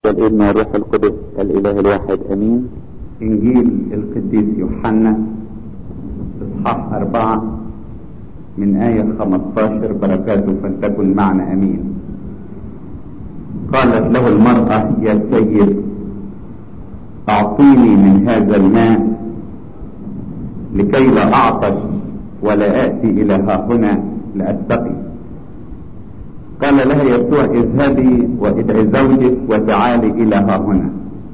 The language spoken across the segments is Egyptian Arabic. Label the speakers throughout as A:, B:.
A: والابن والروح القدس الاله الواحد امين
B: إنجيل القديس يوحنا إصحاح أربعة من آية 15 بركاته فلتكن معنا أمين قالت له المرأة يا سيد أعطيني من هذا الماء لكي لا أعطش ولا آتي إلى ها هنا لأتقي قال لها يسوع اذهبي وادعي زوجك وتعالي إلى ها هنا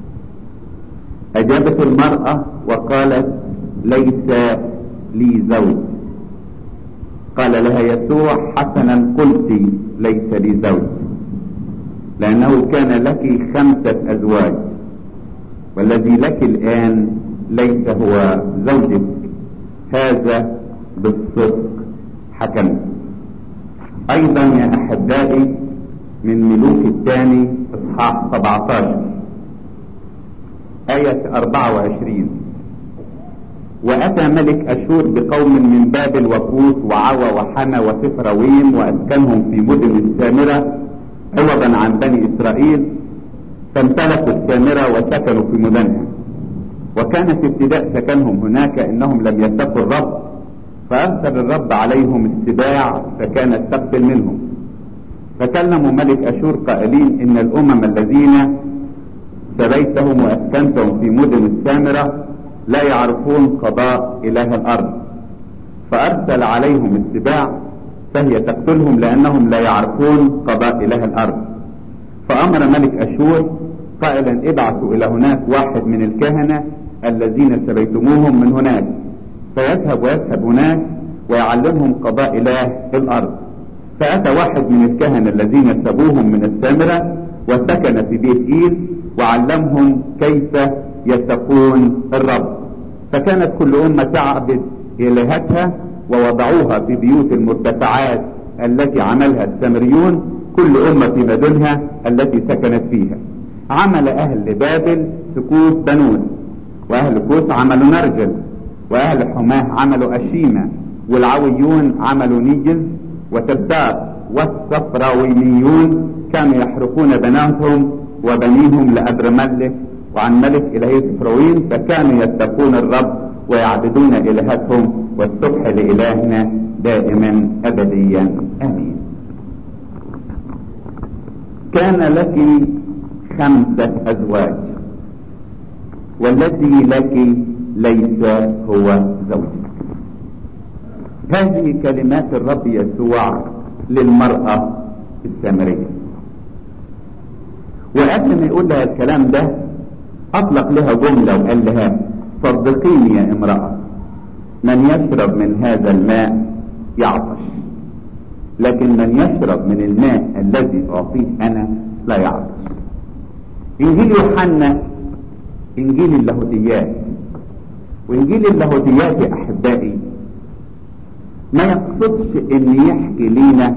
B: أجابت المرأة وقالت ليس لي زوج قال لها يسوع حسنا قلت ليس لي زوج لأنه كان لك خمسة أزواج والذي لك الآن ليس هو زوجك هذا بالصدق حكمت أيضا يا أحبائي من ملوك الثاني إصحاح 17 آية 24 وأتى ملك أشور بقوم من بابل وكوس وعوى وحنا وسفرويم وأسكنهم في مدن السامرة عوضا عن بني إسرائيل فامتلكوا السامرة وسكنوا في مدنها وكان في ابتداء سكنهم هناك إنهم لم يتقوا الرب فأرسل الرب عليهم السباع فكانت تقتل منهم فكلموا ملك أشور قائلين إن الأمم الذين سبيتهم وأسكنتهم في مدن السامرة لا يعرفون قضاء إله الأرض فأرسل عليهم السباع فهي تقتلهم لأنهم لا يعرفون قضاء إله الأرض فأمر ملك أشور قائلا ابعثوا إلى هناك واحد من الكهنة الذين سبيتموهم من هناك فيذهب ويذهب هناك ويعلمهم قضاء إله الأرض فأتى واحد من الكهنة الذين سبوهم من السامرة وسكن في بيت إيل وعلمهم كيف يتقون الرب فكانت كل أمة تعبد إلهتها ووضعوها في بيوت المرتفعات التي عملها السامريون كل أمة في مدنها التي سكنت فيها عمل أهل بابل سكوت بنون وأهل كوس عملوا نرجل وأهل حماه عملوا أشيمة والعويون عملوا نيجل وتباق والصفراويميون كانوا يحرقون بناتهم وبنيهم لأبرملك وعن ملك إلهي سفروين فكانوا يتقون الرب ويعبدون إلهتهم والصبح لإلهنا دائما أبديا آمين كان لك خمسة أزواج والذي لك ليس هو زوجك هذه كلمات الرب يسوع للمرأة السامرية وقبل ما يقول لها الكلام ده أطلق لها جملة وقال لها صدقيني يا امرأة من يشرب من هذا الماء يعطش لكن من يشرب من الماء الذي أعطيه أنا لا يعطش إنجيل يوحنا إنجيل اللاهوتيات وإنجيل اللاهوتيات يا أحبائي ما يقصدش إن يحكي لينا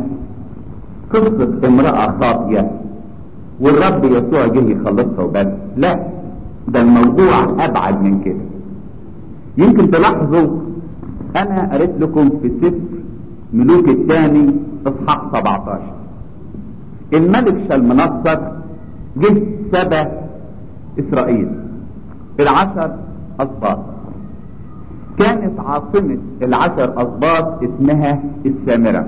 B: قصة امرأة خاطية والرب يسوع جه يخلصها وبس لا ده الموضوع أبعد من كده يمكن تلاحظوا أنا قريت لكم في سفر ملوك الثاني إصحاح 17 الملك شلمنصر جه سبى إسرائيل العشر أسباط كانت عاصمة العشر أسباط اسمها السامرة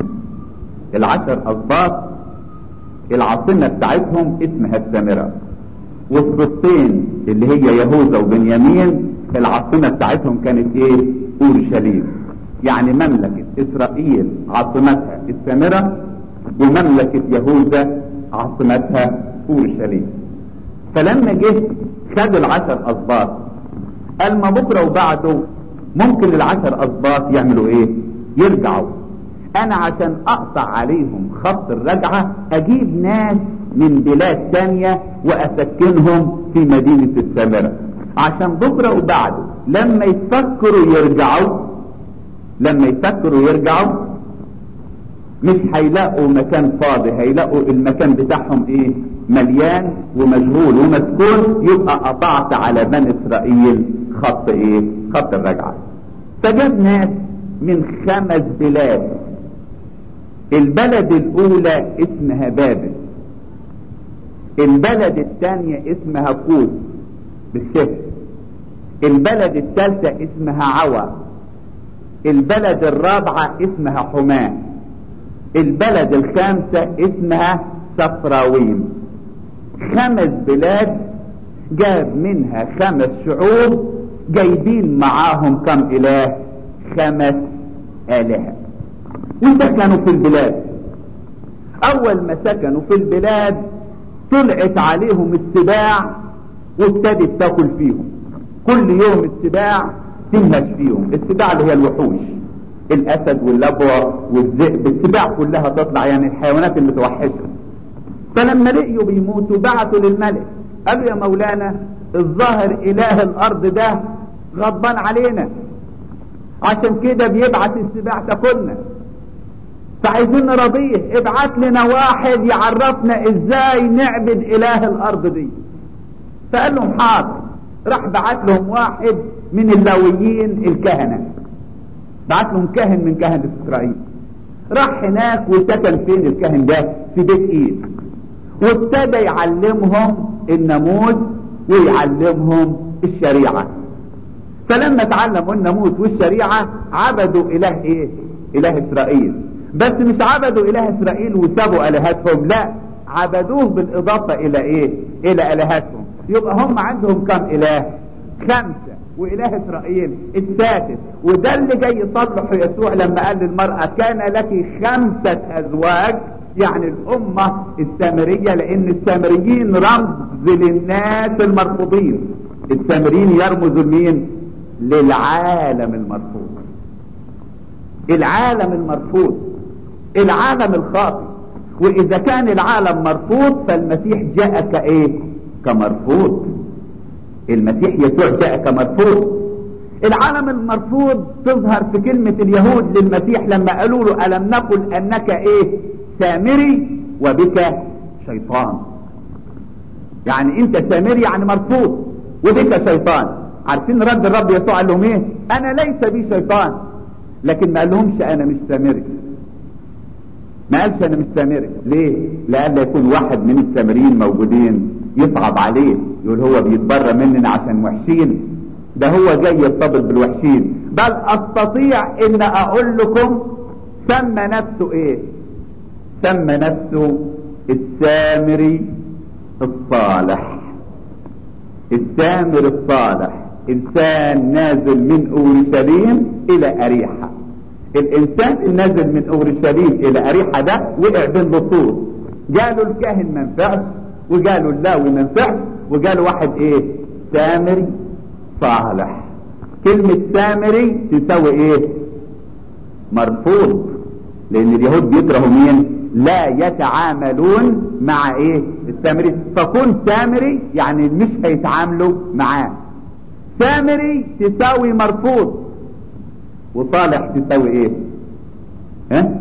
B: العشر أسباط العاصمة بتاعتهم اسمها السامرة والسبطين اللي هي يهوذا وبنيامين العاصمة بتاعتهم كانت ايه اورشليم يعني مملكة اسرائيل عاصمتها السامرة ومملكة يهوذا عاصمتها اورشليم فلما جه خد العشر اسباط قال ما بكرة وبعده ممكن العشر اسباط يعملوا ايه يرجعوا انا عشان اقطع عليهم خط الرجعة اجيب ناس من بلاد تانية واسكنهم في مدينة السامرة عشان بكرة وبعده لما يفكروا يرجعوا لما يفكروا يرجعوا مش هيلاقوا مكان فاضي هيلاقوا المكان بتاعهم ايه مليان ومشغول ومسكون يبقى قطعت على بني اسرائيل خط ايه خط الرجعة فجاب ناس من خمس بلاد البلد الاولى اسمها بابل البلد الثانية اسمها كوس بالشف البلد الثالثة اسمها عوى البلد الرابعة اسمها حماه البلد الخامسة اسمها صفراويم خمس بلاد جاب منها خمس شعوب جايبين معاهم كم اله خمس الهة وسكنوا في البلاد اول ما سكنوا في البلاد طلعت عليهم السباع وابتدت تاكل فيهم كل يوم السباع تنهش فيهم السباع اللي هي الوحوش الاسد واللبوة والذئب السباع كلها تطلع يعني الحيوانات المتوحشة فلما لقيوا بيموتوا بعثوا للملك قالوا يا مولانا الظاهر اله الارض ده غضبان علينا عشان كده بيبعت السباع تاكلنا فعايزين نرضيه ابعت لنا واحد يعرفنا ازاي نعبد اله الارض دي فقال لهم حاضر راح بعت لهم واحد من اللاويين الكهنة بعت لهم كاهن من كهنة اسرائيل راح هناك وسكن فين الكاهن ده في بيت ايد وابتدى يعلمهم الناموس ويعلمهم الشريعة فلما تعلموا الناموس والشريعة عبدوا اله ايه اله اسرائيل بس مش عبدوا اله اسرائيل وسابوا الهاتهم لا عبدوه بالاضافة الى ايه الى الهاتهم يبقى هم عندهم كم اله خمسة واله اسرائيل السادس وده اللي جاي يصلح يسوع لما قال للمرأة كان لك خمسة ازواج يعني الامة السامرية لان السامريين رمز للناس المرفوضين السامريين يرمزوا لمين للعالم المرفوض العالم المرفوض العالم الخاطئ واذا كان العالم مرفوض فالمسيح جاء كايه كمرفوض المسيح يسوع جاء كمرفوض العالم المرفوض تظهر في كلمة اليهود للمسيح لما قالوا له ألم نقل أنك إيه سامري وبك شيطان يعني أنت سامري يعني مرفوض وبك شيطان عارفين رد الرب يسوع قال لهم إيه أنا ليس بي شيطان لكن ما قال لهمش أنا مش سامري ما قالش أنا مش سامري ليه لألا يكون واحد من السامريين موجودين يصعب عليه يقول هو بيتبرى مننا عشان وحشين ده هو جاي يرتبط بالوحشين بل استطيع ان اقول لكم سمى نفسه ايه سمى نفسه السامري الصالح السامر الصالح انسان نازل من اورشليم الى اريحة الانسان النازل من اورشليم الى اريحة ده وقع بين لصوص قالوا الكاهن ما ينفعش وقالوا اللاوي ما ينفعش وقالوا واحد ايه سامري صالح كلمة سامري تساوي ايه مرفوض لان اليهود بيكرهوا مين لا يتعاملون مع ايه السامري فكون سامري يعني مش هيتعاملوا معاه سامري تساوي مرفوض وصالح تساوي ايه ها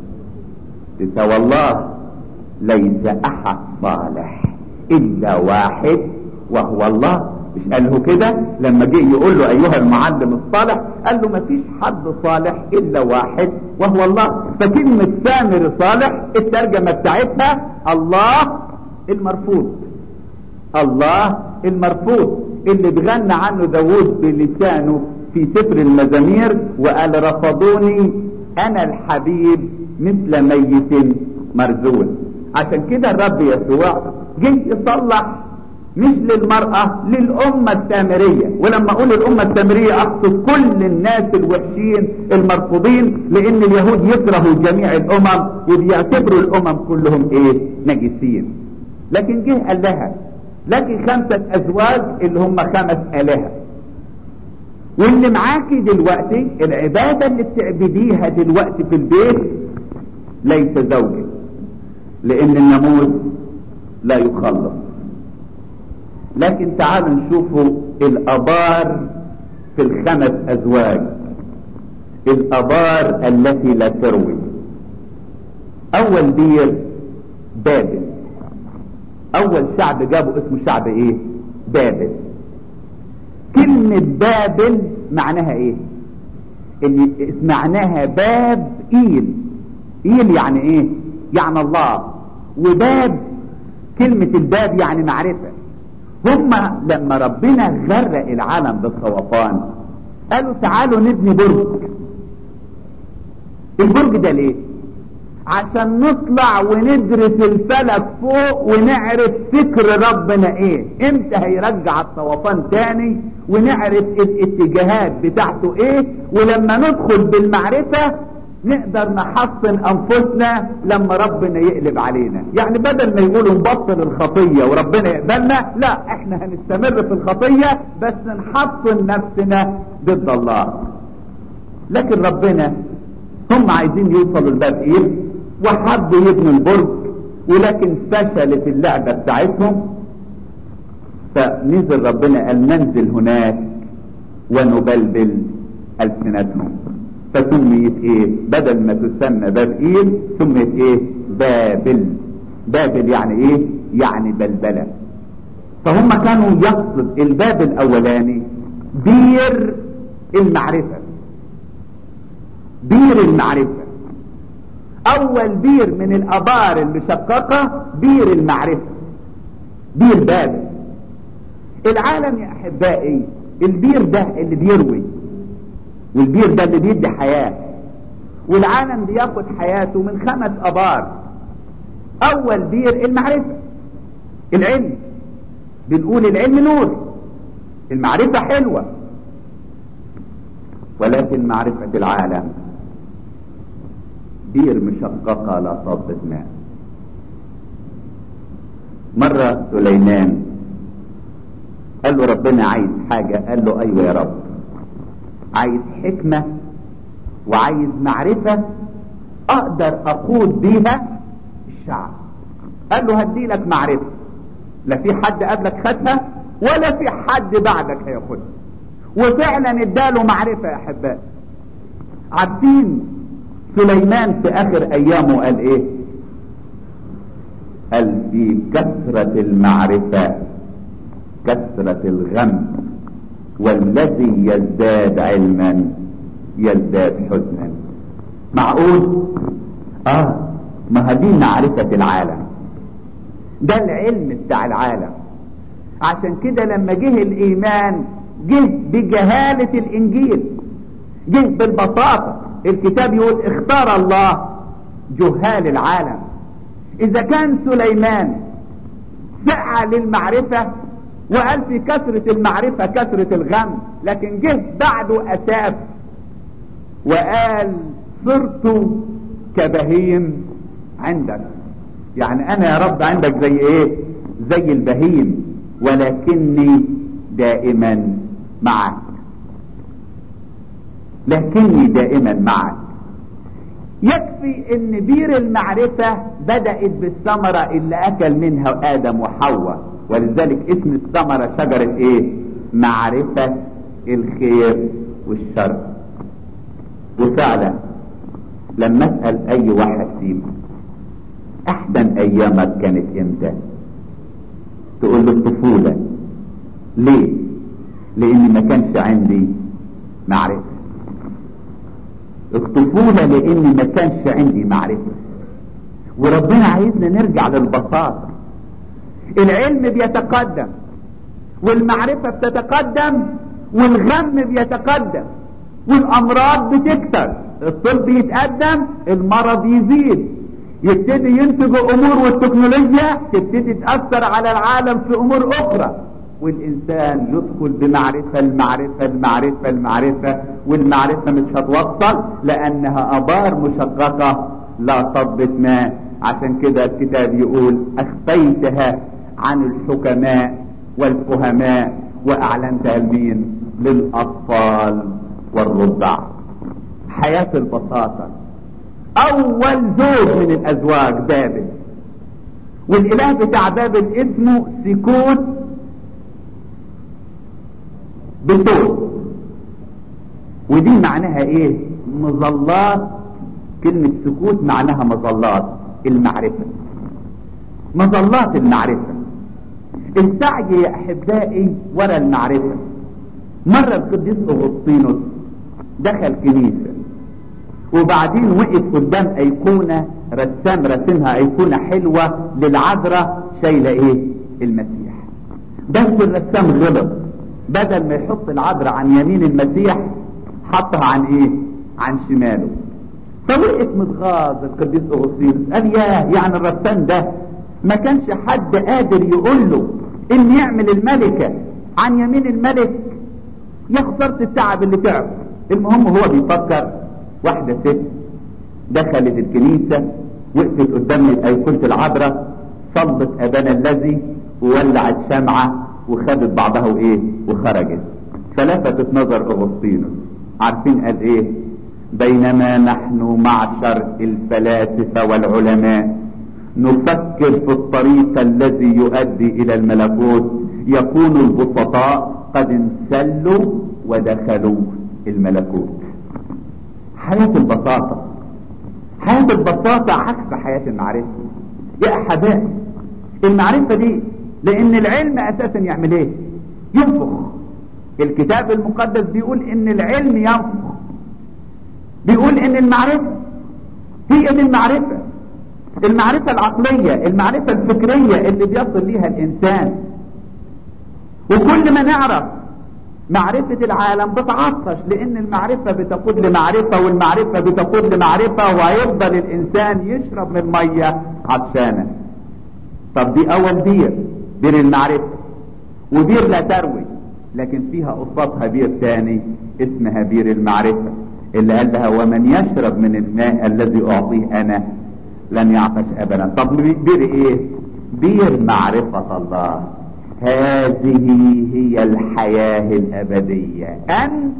B: تساوي الله ليس احد صالح الا واحد وهو الله مش قال له كده لما جه يقول له ايها المعلم الصالح قال له ما فيش حد صالح الا واحد وهو الله فكلمة سامر صالح الترجمة بتاعتها الله المرفوض الله المرفوض اللي اتغنى عنه داوود بلسانه في سفر المزامير وقال رفضوني انا الحبيب مثل ميت مرزول عشان كده الرب يسوع جه يصلح مش للمرأة للأمة السامرية ولما أقول الأمة السامرية أقصد كل الناس الوحشين المرفوضين لأن اليهود يكرهوا جميع الأمم وبيعتبروا الأمم كلهم إيه نجسين لكن جه قال لها لك خمسة أزواج اللي هم خمس آلهة واللي معاكي دلوقتي العبادة اللي بتعبديها دلوقتي في البيت ليس زوجك لأن الناموس لا يخلص لكن تعالوا نشوفوا الابار في الخمس ازواج الابار التي لا تروي اول بير بابل اول شعب جابوا اسمه شعب ايه بابل كلمة بابل معناها ايه اللي معناها باب ايل ايل يعني ايه يعني الله وباب كلمة الباب يعني معرفة هم لما ربنا غرق العالم بالطوفان قالوا تعالوا نبني برج البرج ده ليه عشان نطلع وندرس الفلك فوق ونعرف فكر ربنا ايه امتى هيرجع الطوفان تاني ونعرف الاتجاهات بتاعته ايه ولما ندخل بالمعرفة نقدر نحصن انفسنا لما ربنا يقلب علينا يعني بدل ما يقولوا نبطل الخطية وربنا يقبلنا لا احنا هنستمر في الخطية بس نحصن نفسنا ضد الله لكن ربنا هم عايزين يوصلوا الباب ايه وحبوا يبنوا البرج ولكن فشلت اللعبة بتاعتهم فنزل ربنا قال ننزل هناك ونبلبل ألسنتهم فسميت ايه بدل ما تسمى بابئيل سميت ايه بابل بابل يعني ايه يعني بلبلة فهم كانوا يقصد الباب الاولاني بير المعرفة بير المعرفة اول بير من الابار المشققة بير المعرفة بير بابل العالم يا احبائي البير ده اللي بيروي والبير ده اللي بيدي حياة والعالم بياخد حياته من خمس ابار اول بير المعرفة العلم بنقول العلم نور المعرفة حلوة ولكن معرفة العالم بير مشققة لا صبت ماء مرة سليمان قال له ربنا عايز حاجة قال له ايوه يا رب عايز حكمة وعايز معرفة اقدر اقود بيها الشعب قال له هدي لك معرفة لا في حد قبلك خدها ولا في حد بعدك هياخدها وفعلا اداله معرفة يا احبائي عارفين سليمان في اخر ايامه قال ايه قال في كثرة المعرفة كثرة الغم والذي يزداد علما يزداد حزنا معقول اه ما هذه معرفة العالم ده العلم بتاع العالم عشان كده لما جه الايمان جه بجهالة الانجيل جه بالبساطة الكتاب يقول اختار الله جهال العالم اذا كان سليمان سعى للمعرفة وقال في كثرة المعرفة كثرة الغم لكن جه بعده أساف وقال صرت كبهيم عندك يعني أنا يا رب عندك زي إيه زي البهيم ولكني دائما معك لكني دائما معك يكفي ان بير المعرفة بدأت بالثمرة اللي اكل منها ادم وحواء ولذلك اسم الثمرة شجرة ايه معرفة الخير والشر وفعلا لما اسأل اي واحد فيكم احسن ايامك كانت امتى تقول له الطفولة ليه لاني ما كانش عندي معرفة الطفولة لاني ما كانش عندي معرفة وربنا عايزنا نرجع للبساطة العلم بيتقدم والمعرفة بتتقدم والغم بيتقدم والامراض بتكتر الطب يتقدم المرض يزيد يبتدي ينتجوا امور والتكنولوجيا تبتدي تأثر على العالم في امور اخرى والانسان يدخل بمعرفة المعرفة المعرفة المعرفة والمعرفة مش هتوصل لانها ابار مشققة لا صبت ماء عشان كده الكتاب يقول اخفيتها عن الحكماء والفهماء واعلنتها لمين للاطفال والرضع حياة البساطة اول زوج من الازواج بابل والاله بتاع بابل اسمه سيكون بتول ودي معناها ايه مظلات كلمة سكوت معناها مظلات المعرفة مظلات المعرفة السعي يا احبائي ورا المعرفة مرة القديس اغسطينوس دخل كنيسة وبعدين وقف قدام ايقونة رسام رسمها ايقونة حلوة للعذراء شايلة ايه المسيح بس الرسام غلط بدل ما يحط العذراء عن يمين المسيح حطها عن ايه عن شماله فوقف متغاظ القديس اغسطين قال ياه يعني الرسام ده ما كانش حد قادر يقول له ان يعمل الملكة عن يمين الملك يا خسرت التعب اللي تعب المهم هو بيفكر واحدة ست دخلت الكنيسة وقفت قدام ايقونة العذراء صلت ابانا الذي وولعت شمعة وخدت بعضها وايه وخرجت فلفتت نظر اغسطينوس عارفين قال ايه بينما نحن معشر الفلاسفة والعلماء نفكر في الطريق الذي يؤدي الى الملكوت يكون البسطاء قد انسلوا ودخلوا الملكوت حياة البساطة حياة البساطة عكس حياة المعرفة يا احبائي المعرفة دي لان العلم اساسا يعمل ايه ينفخ الكتاب المقدس بيقول ان العلم ينفخ بيقول ان المعرفة هي دي المعرفة المعرفة العقلية المعرفة الفكرية اللي بيصل ليها الانسان وكل ما نعرف معرفة العالم بتعطش لان المعرفة بتقود لمعرفة والمعرفة بتقود لمعرفة وهيفضل الانسان يشرب من مية عطشانة طب دي اول بير بير المعرفة وبير لا تروي لكن فيها قصادها بير تاني اسمها بير المعرفة اللي قال لها ومن يشرب من الماء الذي اعطيه انا لن يعطش ابدا طب بير ايه بير معرفة الله هذه هي الحياة الابدية ان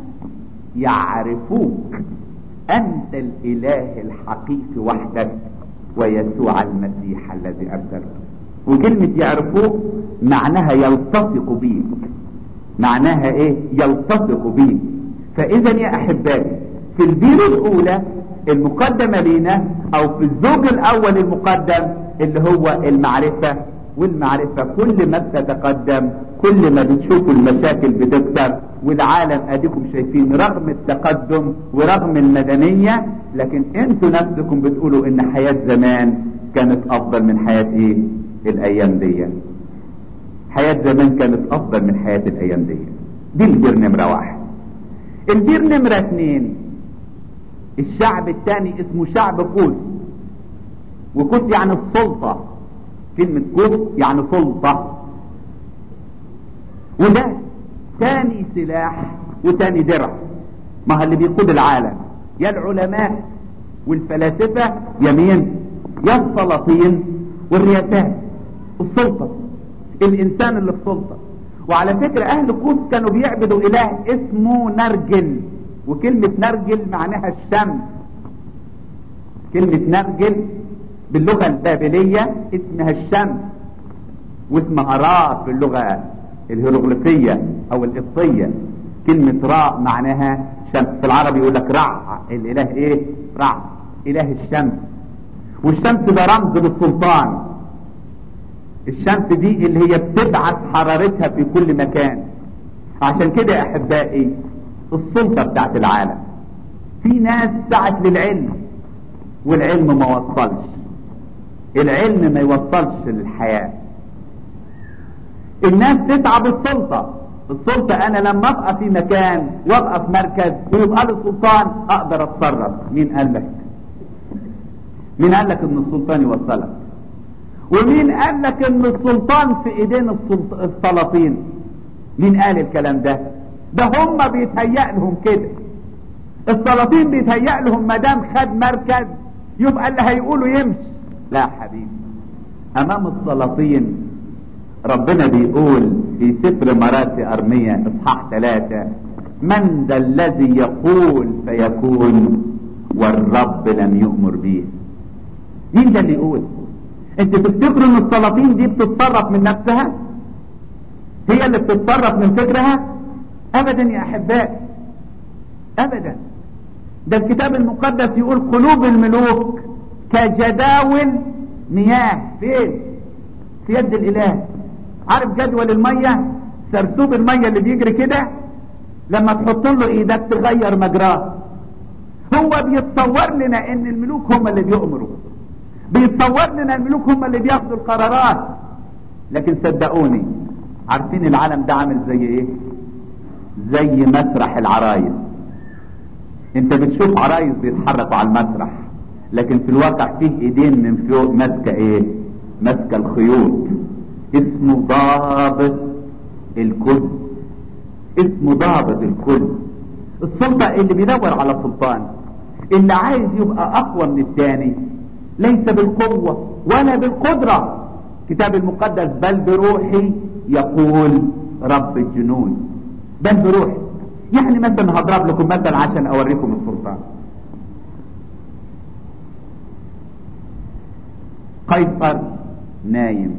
B: يعرفوك انت الاله الحقيقي وحدك ويسوع المسيح الذي ارسله وكلمة يعرفوك معناها يلتصق بيك معناها ايه يلتصق بيك فاذا يا احبائي في البير الاولى المقدمة لينا او في الزوج الاول المقدم اللي هو المعرفة والمعرفة كل ما بتتقدم كل ما بتشوفوا المشاكل بتكتر والعالم اديكم شايفين رغم التقدم ورغم المدنية لكن انتوا نفسكم بتقولوا ان حياة زمان كانت افضل من حياة ايه الايام دي حياة زمان كانت افضل من حياة الايام دي دي البير نمرة واحد البير نمرة اتنين الشعب الثاني اسمه شعب قوس وقوس يعني السلطة كلمة قوس يعني سلطة وده تاني سلاح وتاني درع ما هو اللي بيقود العالم يا العلماء والفلاسفة يمين يا السلاطين والرياسات السلطة الانسان اللي في سلطة وعلى فكرة اهل قوس كانوا بيعبدوا اله اسمه نرجل وكلمة نرجل معناها الشمس كلمة نرجل باللغة البابلية اسمها الشمس واسمها راء في اللغة الهيروغليفية او القبطية كلمة راء معناها شمس في العربي يقول لك رع الاله ايه رع اله الشمس والشمس ده رمز للسلطان الشمس دي اللي هي بتبعث حرارتها في كل مكان عشان كده يا احبائي السلطة بتاعت العالم في ناس سعت للعلم والعلم ما وصلش العلم ما يوصلش للحياة الناس تسعى بالسلطة السلطة انا لما ابقى في مكان وابقى في مركز ويبقى لي سلطان اقدر اتصرف مين قال لك مين قال لك ان السلطان يوصلك ومين قال لك ان السلطان في ايدين السلط... السلاطين مين قال الكلام ده ده هم بيتهيأ لهم كده السلاطين بيتهيأ لهم ما دام خد مركز يبقى اللي هيقولوا يمشي لا حبيبي امام السلاطين ربنا بيقول في سفر مراسي ارمية اصحاح ثلاثة من ذا الذي يقول فيكون والرب لم يؤمر به مين ده اللي يقول انت تفتكروا ان السلاطين دي بتتصرف من نفسها هي اللي بتتصرف من فكرها ابدا يا احبائي ابدا ده الكتاب المقدس يقول قلوب الملوك كجداول مياه فين في يد الاله عارف جدول المية سرسوب المية اللي بيجري كده لما تحط له ايدك تغير مجراه هو بيتصور لنا ان الملوك هم اللي بيؤمروا بيتصور لنا الملوك هم اللي بياخدوا القرارات لكن صدقوني عارفين العالم ده عامل زي ايه زي مسرح العرايس انت بتشوف عرايس بيتحركوا على المسرح لكن في الواقع فيه ايدين من فوق ماسكه ايه ماسكه الخيوط اسمه ضابط الكل اسمه ضابط الكل السلطة اللي بيدور على سلطان اللي عايز يبقى اقوى من الثاني ليس بالقوة ولا بالقدرة كتاب المقدس بل بروحي يقول رب الجنود بل بروحي يعني مثلا هضرب لكم مثلا عشان اوريكم السلطان قيصر نايم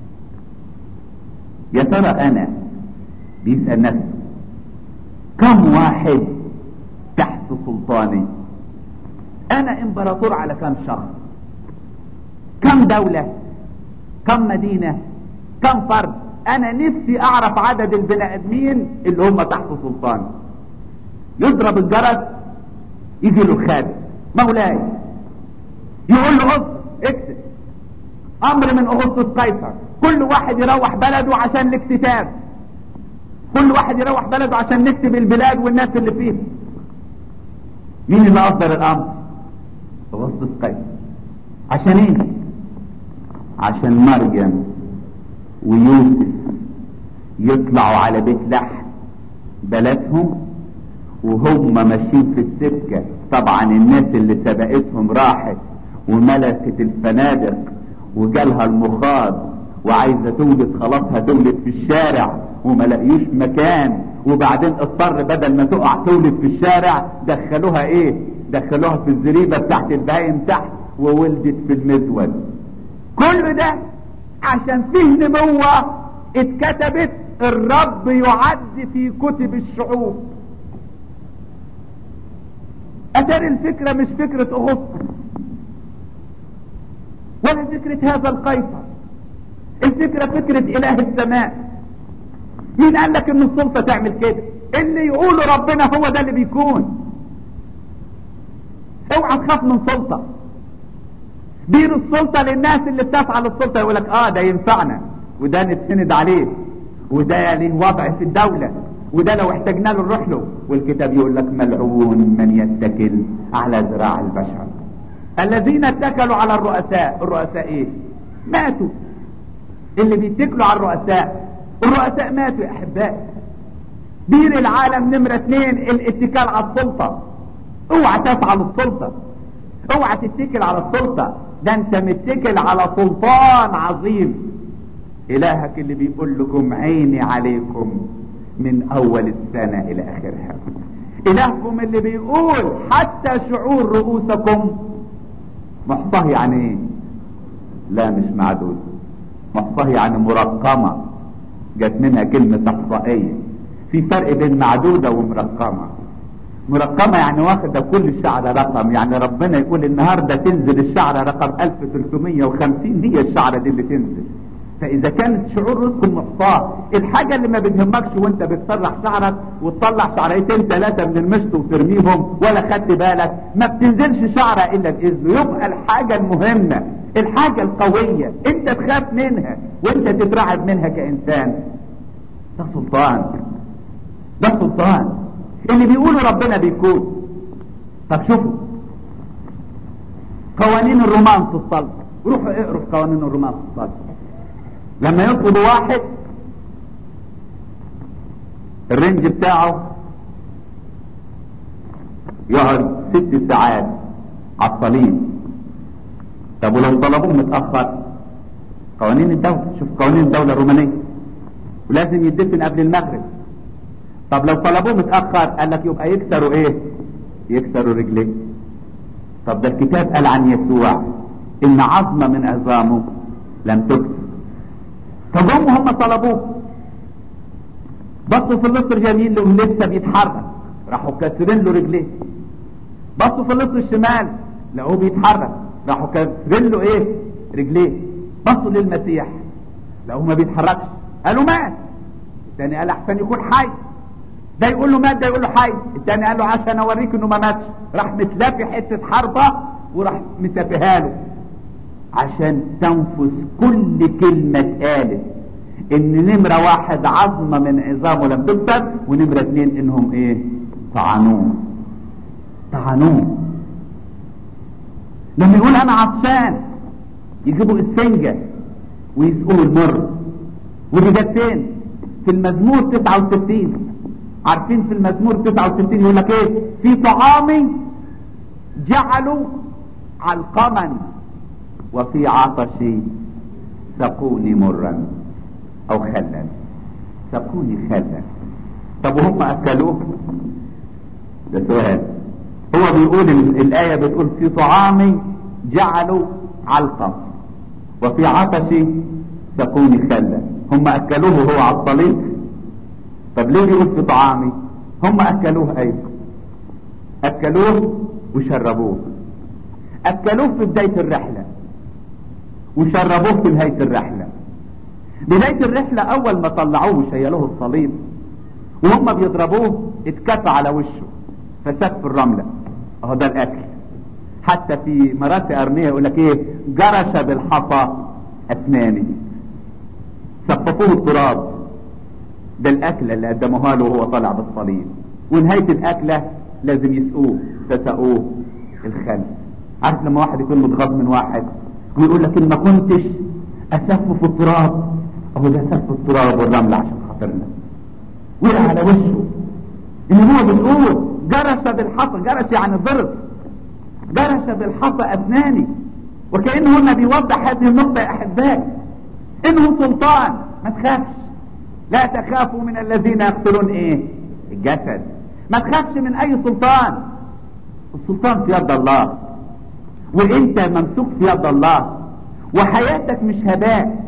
B: يا ترى انا بيسأل نفسه كم واحد تحت سلطاني انا امبراطور على كم شخص كم دولة كم مدينة كم فرد انا نفسي اعرف عدد البني ادمين اللي هم تحت سلطاني يضرب الجرس يجي له الخادم مولاي يقول له اكتب اكتب امر من اغسطس قيصر كل واحد يروح بلده عشان الاكتتاب كل واحد يروح بلده عشان نكتب البلاد والناس اللي فيها مين اللي اصدر الامر اغسطس قيصر عشان ايه عشان مريم ويوسف يطلعوا على بيت لحم بلدهم وهم ماشيين في السكة طبعا الناس اللي سبقتهم راحت وملكت الفنادق وجالها المخاض وعايزة تولد خلاص هتولد في الشارع وما لقيوش مكان وبعدين اضطر بدل ما تقع تولد في الشارع دخلوها ايه دخلوها في الزريبة بتاعت البهايم تحت وولدت في المزود كل ده عشان فيه نبوة اتكتبت الرب يعد في كتب الشعوب اتاري الفكرة مش فكرة اغسطس ولا فكرة هذا القيصر الفكرة فكرة اله السماء مين قال لك ان السلطة تعمل كده اللي يقوله ربنا هو ده اللي بيكون اوعى تخاف من سلطة دير السلطة للناس اللي بتسعى للسلطة يقول لك اه ده ينفعنا وده نتسند عليه وده ليه وضع في الدولة وده لو احتاجنا له نروح له والكتاب يقول لك ملعون من يتكل على ذراع البشر الذين اتكلوا على الرؤساء الرؤساء ايه ماتوا اللي بيتكلوا على الرؤساء الرؤساء ماتوا يا احبائي دير العالم نمرة اثنين الاتكال على السلطة اوعى تسعى للسلطة اوعى تتكل على السلطة ده انت متكل على سلطان عظيم الهك اللي بيقول لكم عيني عليكم من اول السنة الى اخرها الهكم اللي بيقول حتى شعور رؤوسكم محصاه يعني ايه لا مش معدود محصاه يعني مرقمة جت منها كلمة احصائية في فرق بين معدودة ومرقمة مرقمة يعني واخدة كل الشعر رقم يعني ربنا يقول النهاردة تنزل الشعر رقم 1350 دي الشعرة دي اللي تنزل فاذا كانت شعور رزقكم محصاه الحاجة اللي ما بتهمكش وانت بتسرح شعرك وتطلع شعريتين ثلاثة من المشط وترميهم ولا خدت بالك ما بتنزلش شعرة الا باذنه يبقى الحاجة المهمة الحاجة القوية انت تخاف منها وانت تترعب منها كانسان ده سلطان ده سلطان اللي بيقولوا ربنا بيكون طب شوفوا قوانين الرومان في الصلب روحوا اقروا في قوانين الرومان في الصلب لما يطلبوا واحد الرنج بتاعه يقعد ست ساعات على الصليب طب ولو طلبوه متأخر قوانين الدولة شوف قوانين الدولة الرومانية ولازم يدفن قبل المغرب طب لو طلبوه متأخر قال لك يبقى يكسروا ايه يكسروا رجليه طب ده الكتاب قال عن يسوع ان عظمة من عظامه لم تكسر فجم هم طلبوه بصوا في اللص اليمين لهم لسه بيتحرك راحوا كسرين له رجليه بصوا في اللص الشمال لقوه بيتحرك راحوا كسرين له ايه رجليه بصوا للمسيح لقوه ما بيتحركش قالوا مات الثاني قال احسن يكون حي ده يقول له مات ده يقول له حي الثاني قال له عشان اوريك انه ما ماتش راح متلافي حته حربه وراح متافيها له عشان تنفذ كل كلمه اتقالت ان نمره واحد عظمه من عظامه لم تكسر ونمره اثنين انهم ايه طعنوه طعنوه لما يقول انا عطشان يجيبوا السنجه ويسقوه المر ودي جت فين في المزمور 69 عارفين في المزمور 69 يقول لك ايه في طعامي جعلوا علقما وفي عطشي سقوني مرا او خلا سقوني خلا طب وهم اكلوه ده سؤال هو بيقول الايه بتقول في طعامي جعلوا علقم وفي عطشي سقوني خلا هم اكلوه وهو على الصليب طب ليه بيقول في طعامي هم اكلوه ايضا اكلوه وشربوه اكلوه في بداية الرحلة وشربوه في نهاية الرحلة بداية الرحلة اول ما طلعوه وشيلوه الصليب وهم بيضربوه اتكفى على وشه فسد في الرملة اهو ده الاكل حتى في مراتي ارمية يقول لك ايه جرش بالحصى اسناني صففوه التراب ده الاكلة اللي قدموها له وهو طالع بالصليب ونهاية الاكلة لازم يسقوه فسقوه الخل عارف لما واحد يكون متغاظ من واحد ويقول لك ان ما كنتش اسف في التراب اهو ده سف التراب والرمل عشان خاطرنا وقع على وشه ان هو بتقول جرس بالحصى جرس يعني ضرب جرس بالحصى اسناني وكانه هنا بيوضح هذه النقطه يا احبائي انه سلطان ما تخافش لا تخافوا من الذين يقتلون ايه الجسد ما تخافش من اي سلطان السلطان في يد الله وانت ممسوك في يد الله وحياتك مش هباء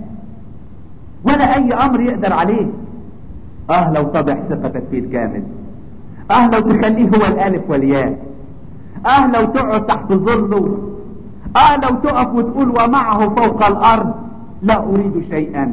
B: ولا اي امر يقدر عليك اه لو تضع ثقتك فيه الكامل اه لو تخليه هو الالف والياء اه لو تقعد تحت ظله اه لو تقف وتقول ومعه فوق الارض لا اريد شيئا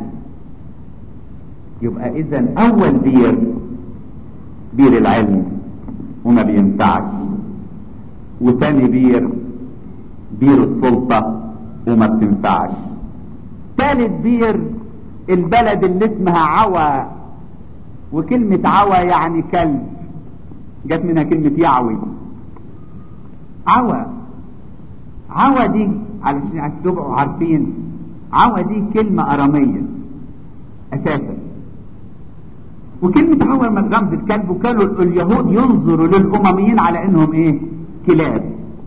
B: يبقى اذا اول بير بير العلم وما بينفعش وتاني بير بير السلطة وما بتنفعش تالت بير البلد اللي اسمها عوى وكلمة عوى يعني كلب جت منها كلمة يعوي عوى عوى دي علشان تبقوا عارفين عوى دي كلمة أرامية أساسا وكلمة عوى من رمز الكلب وكانوا اليهود ينظروا للأمميين على إنهم إيه كلاب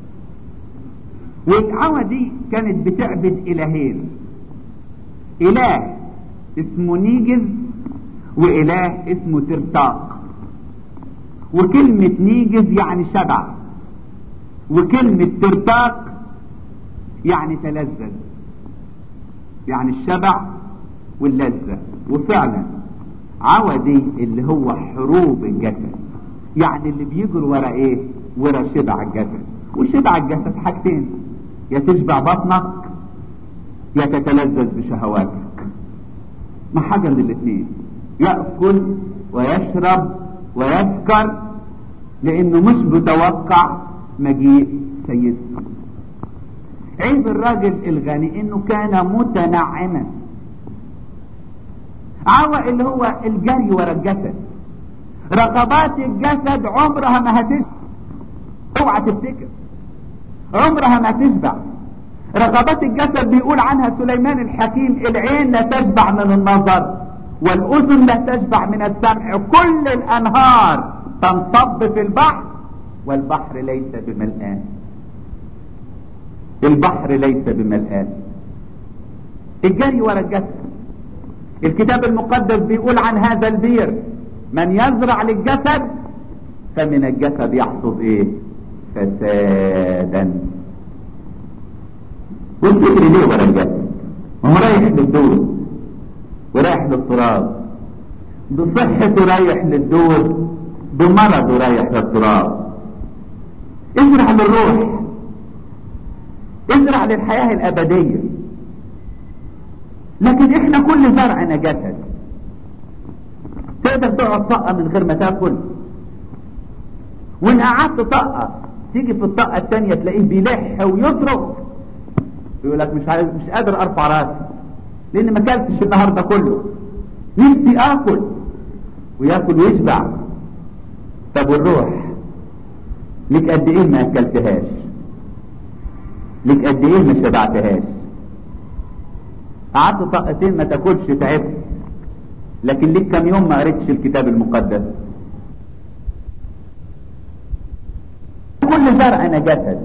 B: والعوى دي كانت بتعبد إلهين إله اسمه نيجز وإله اسمه ترتاق وكلمة نيجز يعني شبع وكلمة ترتاق يعني تلذذ يعني الشبع واللذة وفعلا عودي اللي هو حروب الجسد يعني اللي بيجروا ورا ايه ورا شبع الجسد وشبع الجسد حاجتين يا تشبع بطنك يا تتلذذ بشهواتك ما حاجة من الاثنين يأكل ويشرب ويسكر لانه مش متوقع مجيء سيده عيب الراجل الغني انه كان متنعما عوى اللي هو الجري ورا الجسد رغبات الجسد عمرها ما هتشبع اوعى تفتكر عمرها ما تشبع رغبات الجسد بيقول عنها سليمان الحكيم العين لا تشبع من النظر والاذن لا تشبع من السمع كل الانهار تنصب في البحر والبحر ليس بملآن البحر ليس بملآن الجري ورا الجسد الكتاب المقدس بيقول عن هذا البير من يزرع للجسد فمن الجسد يحصد ايه فسادا والفكر ليه ورا الجسد ما هو رايح للدور ورايح للتراب بصحته رايح للدور بمرضه رايح للتراب ازرع للروح ازرع للحياة الأبدية لكن احنا كل زرعنا جسد تقدر تقعد طاقة من غير ما تاكل وان قعدت طقه تيجي في الطقه الثانيه تلاقيه بيلح ويصرخ يقول لك مش عايز مش قادر ارفع راسي لان ما اكلتش النهارده كله نفسي اكل وياكل ويشبع طب والروح ليك قد ايه ما اكلتهاش ليك قد ايه ما شبعتهاش قعدت طاقتين ما تاكلش تعبت لكن ليك كم يوم ما قريتش الكتاب المقدس كل زرع انا جسد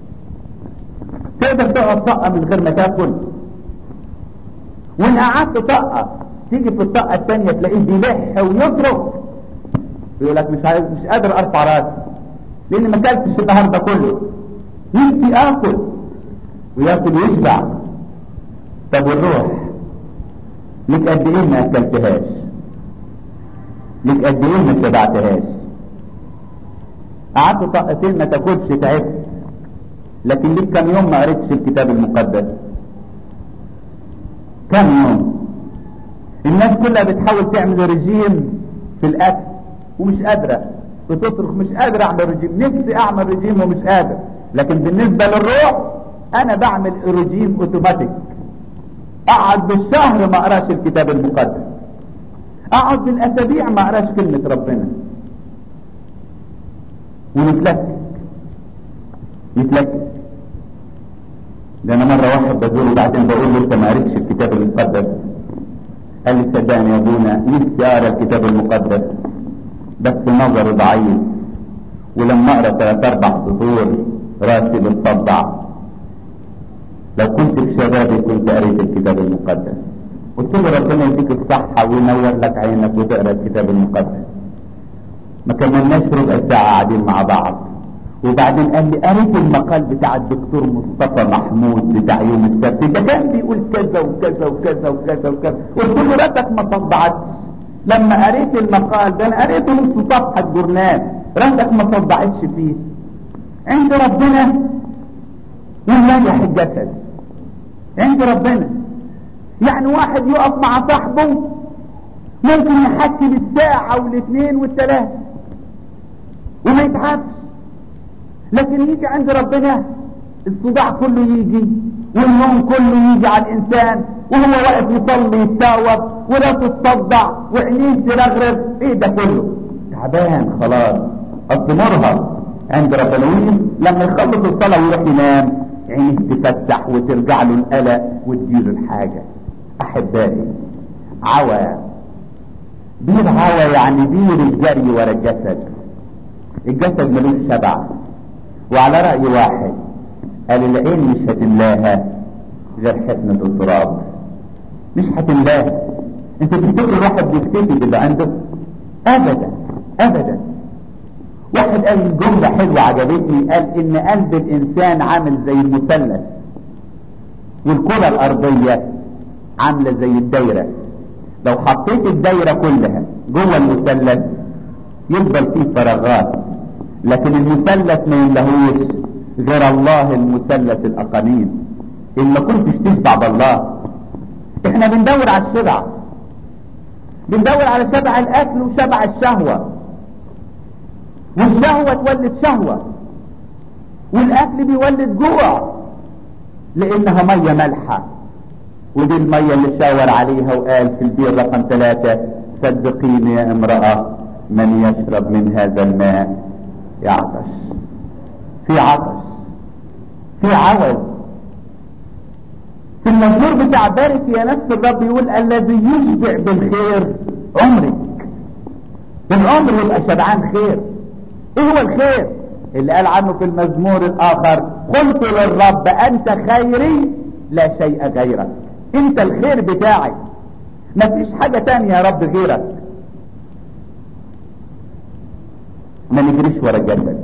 B: تقدر تقعد طاقه من غير ما تاكل وان قعدت طاقه تيجي في الطاقه الثانيه تلاقيه بيلح ويصرخ يقول لك مش عايز مش قادر ارفع راسي لان ما اكلتش النهارده كله نفسي اكل وياكل ويشبع طب والروح لك قد ايه ما اكلتهاش لك قد ايه ما شبعتهاش قعدت طاقتين ما تاكلش تعبت لكن ليك كم يوم ما قريتش الكتاب المقدس كم يوم الناس كلها بتحاول تعمل رجيم في الاكل ومش قادره بتصرخ مش قادر اعمل رجيم نفسي اعمل رجيم ومش قادر لكن بالنسبه للروح انا بعمل رجيم اوتوماتيك اقعد بالشهر ما اقراش الكتاب المقدس اقعد بالاسابيع ما اقراش كلمه ربنا ونتلكك نتلكك ده انا مره واحد بزوره بعدين بقول له انت ما قريتش الكتاب المقدس قال لي صدقني يا ابونا نفسي اقرا الكتاب المقدس بس نظري ضعيف ولما اقرا ثلاث اربع سطور راسي بتصدع لو كنت في شبابي كنت قريت الكتاب المقدس قلت له ربنا يديك الصحة وينور لك عينك وتقرا الكتاب المقدس ما كملناش ربع ساعة قاعدين مع بعض وبعدين قال لي قريت المقال بتاع الدكتور مصطفى محمود بتاع يوم السبت ده كان بيقول كذا وكذا وكذا وكذا وكذا قلت له راسك ما صدعتش لما قريت المقال ده انا قريته نص صفحة جورنال راسك ما صدعتش فيه عند ربنا ينجح الجسد عند ربنا يعني واحد يقف مع صاحبه ممكن يحكي بالساعة والاثنين والثلاثة وما يتعبش لكن يجي عند ربنا الصداع كله يجي والنوم كله يجي على الانسان وهو واقف يصلي يتساوب ولا تتصدع وعينيه ترغرغ ايه ده كله تعبان خلاص اصل مرهق عند ربنا لما يخلص الصلاه ويروح ينام عينيه تفتح وترجع له القلق وتجيله الحاجه احبائي عوى بير عوى يعني بير الجري ورا الجسد الجسد ملوش شبع وعلى رأي واحد قال العين مش هتملاها غير حفنة التراب مش هتملاها انت بتقول واحد بيكتفي باللي عنده ابدا ابدا واحد قال جملة حلوة عجبتني قال ان قلب الانسان عامل زي المثلث والكرة الارضية عاملة زي الدايرة لو حطيت الدايرة كلها جوه المثلث يفضل فيه فراغات لكن المثلث ما يملهوش غير الله المثلث الاقانيم ان ما كنتش تشبع بالله احنا بندور على الشبع بندور على شبع الاكل وشبع الشهوة والشهوة تولد شهوة والاكل بيولد جوع لانها مية مالحة ودي المية اللي شاور عليها وقال في البير رقم ثلاثة صدقيني يا امرأة من يشرب من هذا الماء يعطش في عطش في عوز في المزمور بتاع بارك يا نفس الرب يقول الذي يشبع بالخير عمرك العمر يبقى شبعان خير ايه هو الخير اللي قال عنه في المزمور الاخر قلت للرب انت خيري لا شيء غيرك انت الخير بتاعي مفيش حاجة تانية يا رب غيرك ما نجريش ورا الجسد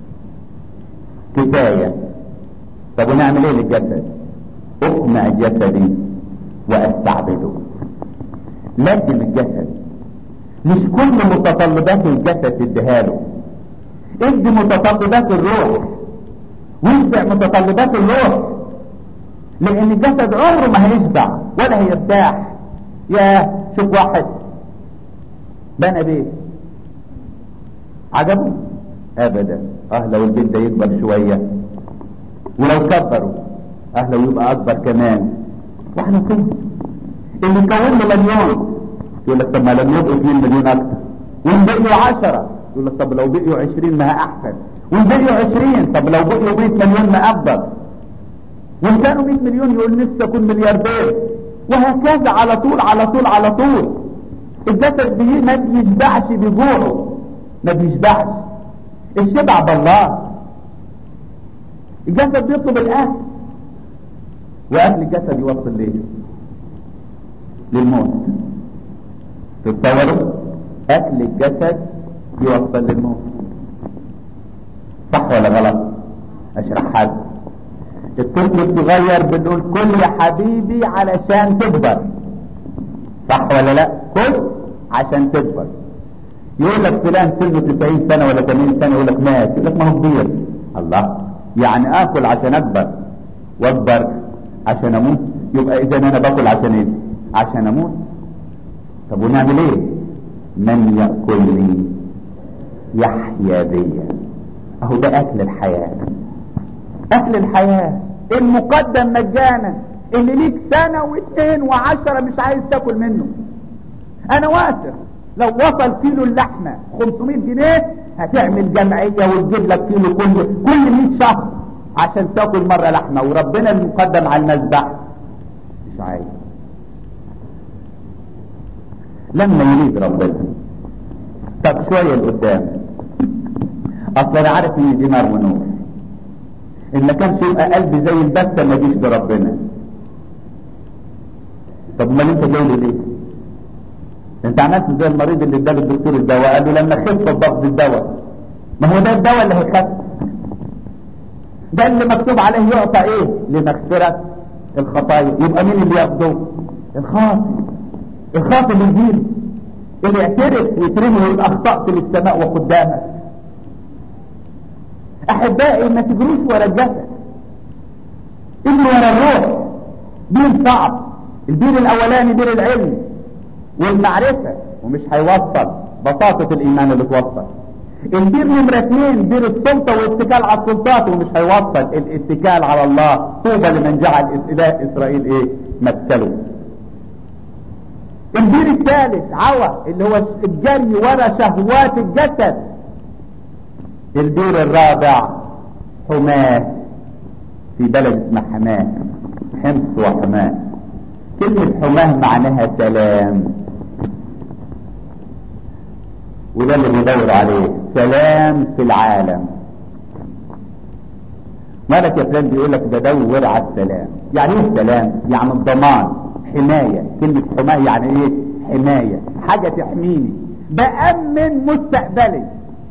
B: كفاية طب ونعمل ايه للجسد اقمع جسدي واستعبده لازم الجسد مش كل متطلبات الجسد تديها له ادي متطلبات الروح واشبع متطلبات الروح لان الجسد عمره ما هيشبع ولا هيرتاح يا شوف واحد بنى بيت عجبه ابدا اه لو البيت ده يكبر شوية ولو كبروا اه لو يبقى اكبر كمان واحنا فين اللي كون له مليون يقول لك طب ما لم يبقوا 2 مليون اكتر وان بقيوا 10 يقول لك طب لو بقيوا 20 ما احسن وان بقيوا 20 طب لو بقيوا 100 مليون ما افضل وان كانوا 100 مليون يقول نفسي اكون ملياردير وهكذا على طول على طول على طول الجسد بيه ما بيشبعش بجوعه ما بيشبعش الشبع بالله الجسد بيطلب الاكل واكل الجسد يوصل ليه للموت تتصوروا اكل الجسد يوصل للموت صح ولا غلط اشرح حاجه الطفل الصغير بنقول كل يا حبيبي علشان تكبر صح ولا لا كل عشان تكبر يقول لك فلان سنه 90 سنه ولا 80 سنه يقول لك مات يقول لك ما هو كبير الله يعني اكل عشان اكبر واكبر عشان اموت يبقى اذا انا باكل عشان ايه عشان اموت طب ونعمل ايه من ياكلني يحيا بيا اهو ده اكل الحياه اكل الحياه المقدم مجانا اللي ليك سنه واثنين وعشرة مش عايز تاكل منه انا واثق لو وصل كيلو اللحمه 500 جنيه هتعمل جمعيه وتجيب لك كيلو كل كل 100 شهر عشان تاكل مره لحمه وربنا المقدم على المذبح مش عايز لما يريد ربنا طب شويه لقدام اصل انا عارف ان دي نار ونور ان ما كانش يبقى قلبي زي البته ما جيش بربنا طب امال انت جاي لي ليه انت عملت زي المريض اللي اداله الدكتور الدواء قال له لما خف الضغط الدواء ما هو ده الدواء اللي هيخف ده اللي مكتوب عليه يعطى ايه لمغفرة الخطايا يبقى مين اللي ياخده الخاطئ الخاطئ اللي يجيله اللي يعترف ويترمي ويقول اخطأت للسماء وقدامك احبائي ما تجروش ورا الجسد اجروا ورا الروح بير صعب البير الاولاني بير العلم والمعرفة ومش هيوصل بساطة الايمان اللي توصل البير نمرة اثنين بير السلطة والاتكال على السلطات ومش هيوصل الاتكال على الله طوبى لمن جعل اله اسرائيل ايه مثله البير الثالث عوى اللي هو الجري ورا شهوات الجسد البير الرابع حماة في بلد اسمها حماة حمص وحماة كلمة حماة معناها سلام وده اللي بيدور عليه سلام في العالم مالك يا فلان بيقول لك بدور على السلام يعني ايه السلام يعني الضمان حماية كلمة حماية يعني ايه حماية حاجة تحميني بأمن مستقبلي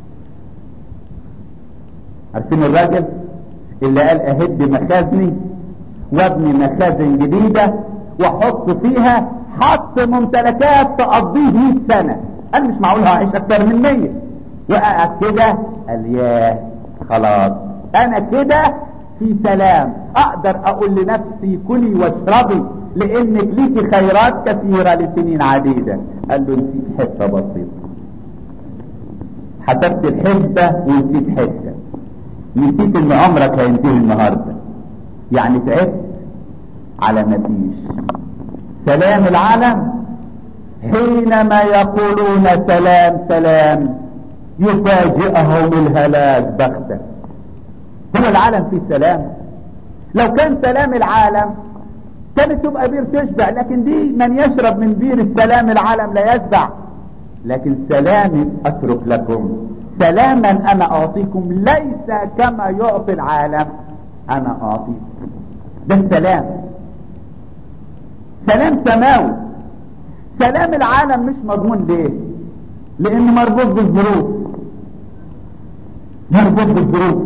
B: عارفين الراجل اللي قال اهد مخازني وابني مخازن جديدة واحط فيها حط ممتلكات تقضيه 100 سنة قال مش معقول هعيش اكتر من 100 وقعد كده قال ياه خلاص انا كده في سلام اقدر اقول لنفسي كلي واشربي لانك ليكي خيرات كثيرة لسنين عديدة قال له نسيت حتة بسيطة حسبت الحسبة ونسيت حتة نسيت ان عمرك هينتهي النهاردة يعني تعبت على ما فيش سلام العالم حينما يقولون سلام سلام يفاجئهم الهلاك بغتة هو العالم فيه سلام لو كان سلام العالم كانت تبقى بير تشبع لكن دي من يشرب من بير السلام العالم لا يشبع لكن سلامي اترك لكم سلاما انا اعطيكم ليس كما يعطي العالم انا اعطيكم ده السلام سلام سماوي سلام العالم مش مضمون ليه لان مربوط بالظروف مربوط بالظروف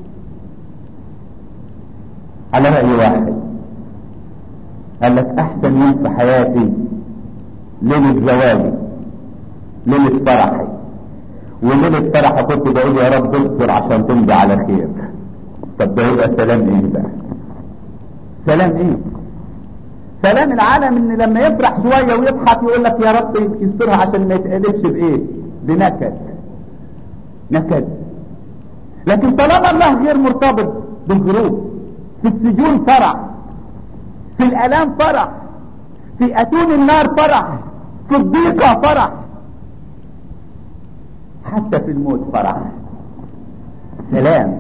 B: على رأي واحد قال لك احسن يوم في حياتي ليلة زواجي ليلة فرحي وليلة فرحي كنت بقول يا رب اصبر عشان تمضي على خير طب ده يبقى سلام ايه بقى سلام ايه سلام العالم ان لما يفرح شوية ويضحك يقول لك يا رب يسترها عشان ما يتقلبش بايه بنكد نكد
C: لكن طالما الله غير مرتبط بالظروف في السجون فرح في الالام فرح في اتون النار فرح في الضيقة فرح حتى في الموت فرح سلام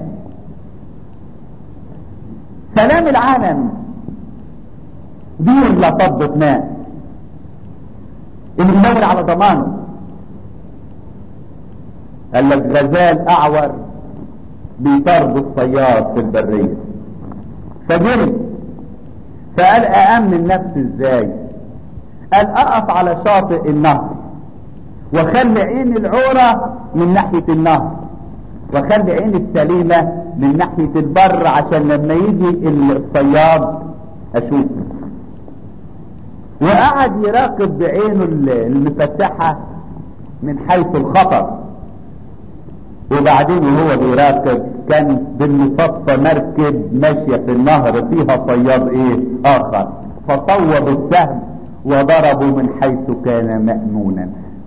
C: سلام العالم بير لا تضبط ماء اللي بيدور على ضمانه قال لك غزال اعور بيطرد الصياد في البرية فجري فقال أأمن نفسي ازاي قال أقف على شاطئ النهر وخلي عين العورة من ناحية النهر وخلي عين السليمة من ناحية البر عشان لما يجي الصياد أشوفه وقعد يراقب بعينه المفتحة من حيث الخطر وبعدين وهو بيراقب كان بالمصفى مركب ماشية في النهر فيها صياد ايه اخر فصوب السهم وضربوا من حيث كان مأمونا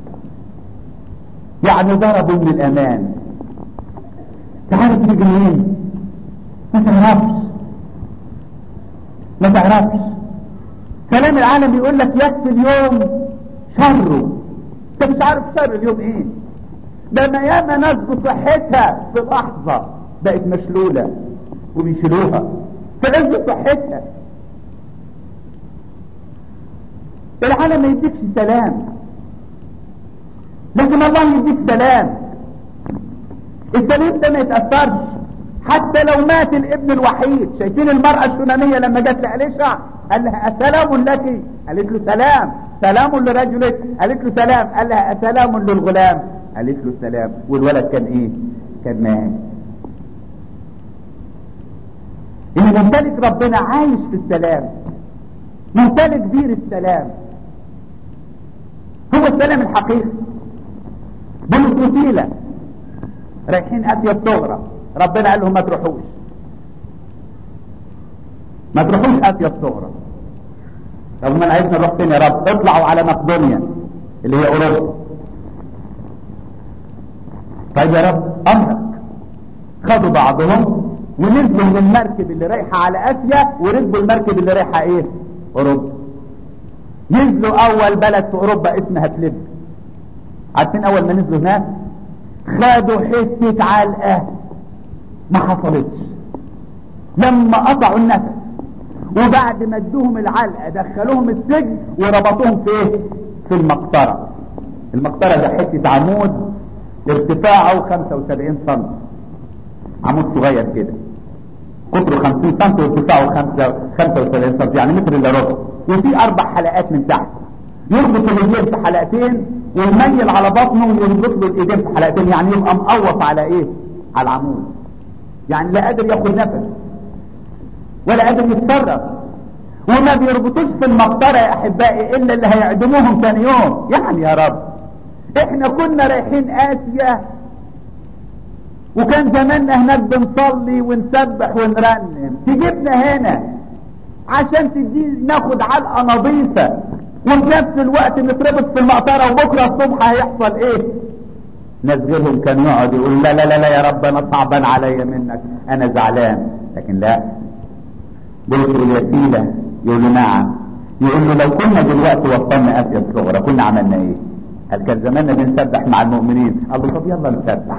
C: يعني ضربوا من الامان تعرف تيجي منين ما تعرفش ما تعرفش كلام العالم يقول لك يكفي اليوم شره انت مش عارف شر اليوم ايه ده ما ياما ناس بصحتها في لحظة بقت مشلولة وبيشيلوها في عز صحتها العالم ما يديكش سلام لكن الله يديك سلام السلام ده ما يتأثرش حتى لو مات الابن الوحيد شايفين المرأة الشنامية لما جت لأليشع قال لها أسلام لك قالت له سلام سلام لرجلك قالت له سلام قال لها أسلام للغلام قالت له سلام والولد كان ايه كان مات اللي ممتلك ربنا عايش في السلام ممتلك بير السلام هو السلام الحقيقي بولس وسيلة رايحين اسيا الصغرى ربنا قال لهم ما تروحوش ما تروحوش اسيا الصغرى طب ما عايزنا نروح فين يا رب اطلعوا على مقدونيا اللي هي اوروبا طيب يا رب امرك خدوا بعضهم ونزلوا من المركب اللي رايحة على اسيا وركبوا المركب اللي رايحة ايه اوروبا نزلوا اول بلد في اوروبا اسمها فليب عارفين اول ما نزلوا هناك خدوا حتة علقة ما حصلتش لما قطعوا النفس وبعد ما ادوهم العلقة دخلوهم السجن وربطوهم في ايه في المقطرة المقطرة ده حتة عمود ارتفاعه 75 سم عمود صغير كده قطره 50 سم وارتفاعه 75 سم يعني متر الا ربع وفي اربع حلقات من تحت يربط الرجلين في حلقتين ويميل على بطنه ويربط له الايدين في حلقتين يعني يبقى مقوط على ايه على العمود يعني لا قادر ياخد نفس ولا قادر يتصرف وما بيربطوش في المقطره يا احبائي الا اللي هيعدموهم ثاني يوم يعني يا رب احنا كنا رايحين اسيا وكان زماننا هناك بنصلي ونسبح ونرنم تجيبنا هنا عشان تدي ناخد علقه نظيفه وفي نفس الوقت نتربط في المقطره وبكره الصبح هيحصل ايه نزلهم كان يقعد يقول لا لا لا لا يا رب انا صعبان عليا منك انا زعلان لكن لا بيقول الوسيله يقول له نعم يقول له لو كنا دلوقتي وصلنا اسيا الصغرى كنا عملنا ايه قال كان زماننا بنسبح مع المؤمنين قال له طب يلا نسبح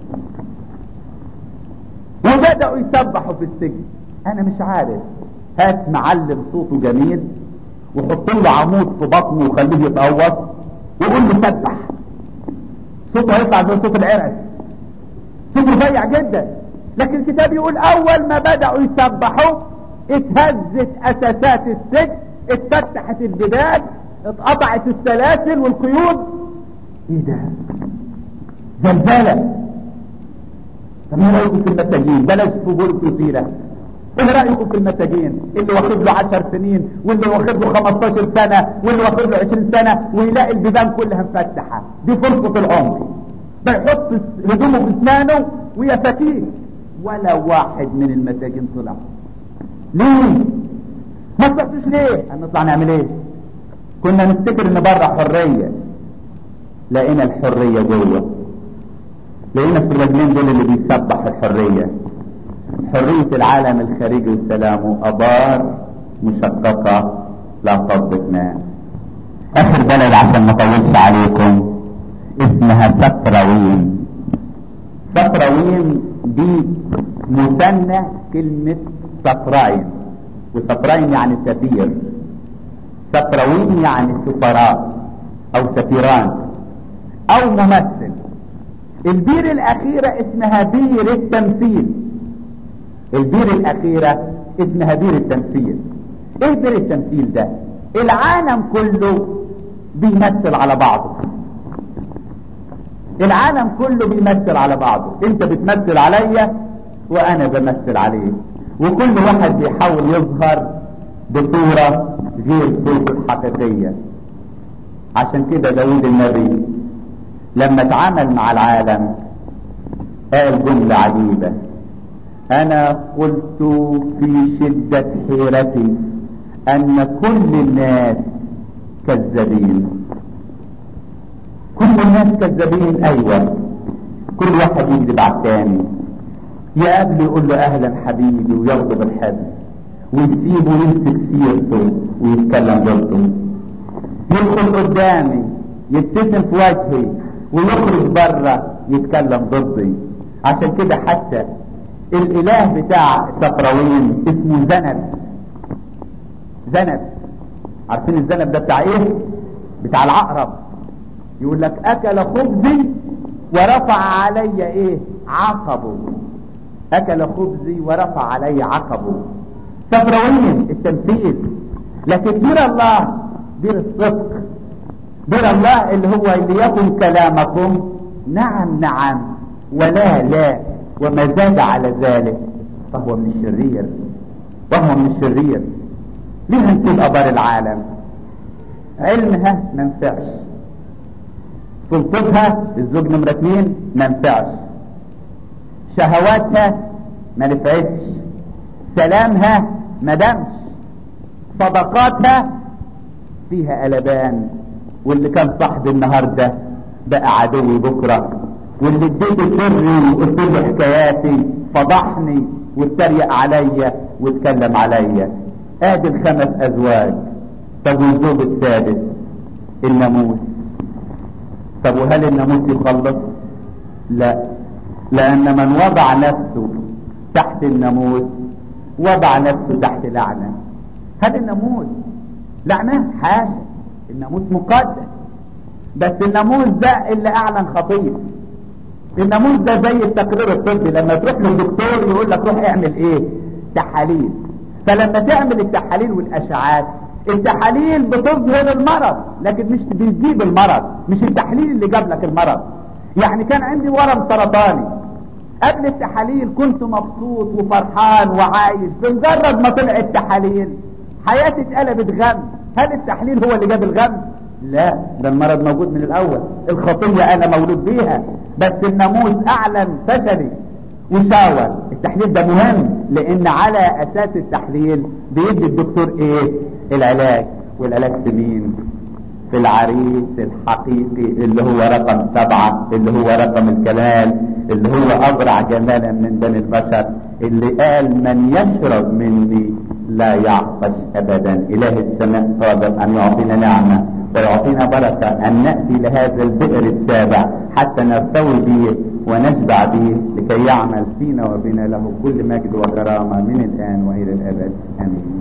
C: وبدأوا يسبحوا في السجن انا مش عارف هات معلم صوته جميل وحط له عمود في بطنه وخليه يتقوص وقول له سبح صوته هيطلع زي صوت العرس صوت رفيع جدا لكن الكتاب يقول اول ما بدأوا يسبحوا اتهزت اساسات السجن اتفتحت الجبال اتقطعت السلاسل والقيود ايه ده زلزالة طب ما رأيكم في المساجين بلاش فضول كثيرة ايه رأيكم في المساجين اللي واخد له 10 سنين واللي واخد له 15 سنة واللي واخد له 20 سنة ويلاقي البيبان كلها مفتحة دي فرصة العمر بيحط هدومه في اسنانه ويفتيه ولا واحد من المساجين طلع ليه ما طلعتوش ليه هنطلع نعمل ايه كنا نفتكر ان بره حرية لقينا الحرية جوه لقينا في الرجلين دول اللي بيسبح الحرية حرية العالم الخارجي وسلامه أبار مشققة لا تصدق ناس آخر بلد عشان ما اطولش عليكم اسمها سفراوين سفراوين دي مثنى كلمة سفراين وسفراين يعني سفير سفراوين يعني سفراء او سفيران او ممثل البير الاخيرة اسمها بير التمثيل البير الاخيرة اسمها بير التمثيل ايه بير التمثيل ده العالم كله بيمثل على بعضه العالم كله بيمثل على بعضه انت بتمثل عليا وانا بمثل عليك وكل واحد بيحاول يظهر بصورة غير صورته الحقيقية عشان كده داود النبي لما اتعامل مع العالم قال جملة عجيبة انا قلت في شدة حيرتي ان كل الناس كذابين كل الناس كذابين ايوه كل واحد يكذب على الثاني يقابله يقول له اهلا حبيبي وياخده بالحبل ويسيبه يمسك سيرته ويتكلم ضده يدخل قدامي يبتسم في وجهي ويخرج بره يتكلم ضدي عشان كده حتى الاله بتاع صفراوين اسمه زنب زنب عارفين الزنب ده بتاع ايه بتاع العقرب يقول لك اكل خبزي ورفع علي ايه عقبه اكل خبزي ورفع علي عقبه صفراوين التمثيل لكن دير الله دير الصدق دير الله اللي هو اللي يكن كلامكم نعم نعم ولا لا وما زاد على ذلك فهو من الشرير وهو من الشرير ليه نسيب ابار العالم علمها ما نفعش سلطتها الزوج نمرة اتنين ما نفعش شهواتها ما نفعتش سلامها ما دامش صدقاتها فيها قلبان واللي كان صاحبي النهارده بقى عدوي بكره واللي اديته سري وقلت له حكاياتي فضحني واتريق عليا واتكلم عليا ادي الخمس ازواج طب والزوج السادس الناموس طب وهل الناموس يخلص لا لان من وضع نفسه تحت الناموس وضع نفسه تحت لعنه هذا الناموس لعنه حاشا الناموس مقدس بس الناموس ده اللي اعلن خطيه الناموس ده زي التقرير الطبي لما تروح للدكتور يقول لك روح اعمل ايه تحاليل فلما تعمل التحاليل والاشعاعات التحاليل بتظهر المرض لكن مش بتجيب المرض مش التحليل اللي جاب لك المرض يعني كان عندي ورم سرطاني قبل التحاليل كنت مبسوط وفرحان وعايش بمجرد ما طلع التحاليل حياتي اتقلبت غم هل التحليل هو اللي جاب الغم لا ده المرض موجود من الاول الخطية انا مولود بيها بس الناموس اعلن فشلي وشاور التحليل ده مهم لان على اساس التحليل بيدي الدكتور ايه العلاج والعلاج في مين في العريس الحقيقي اللي هو رقم سبعة اللي هو رقم الكلال اللي هو أبرع جمالا من بني البشر اللي قال من يشرب مني لا يعطش أبدا إله السماء قادر أن يعطينا نعمة ويعطينا بركة أن نأتي لهذا البئر السابع حتى نرتوي به ونشبع به لكي يعمل فينا وبنا له كل مجد وكرامة من الآن وإلى الأبد آمين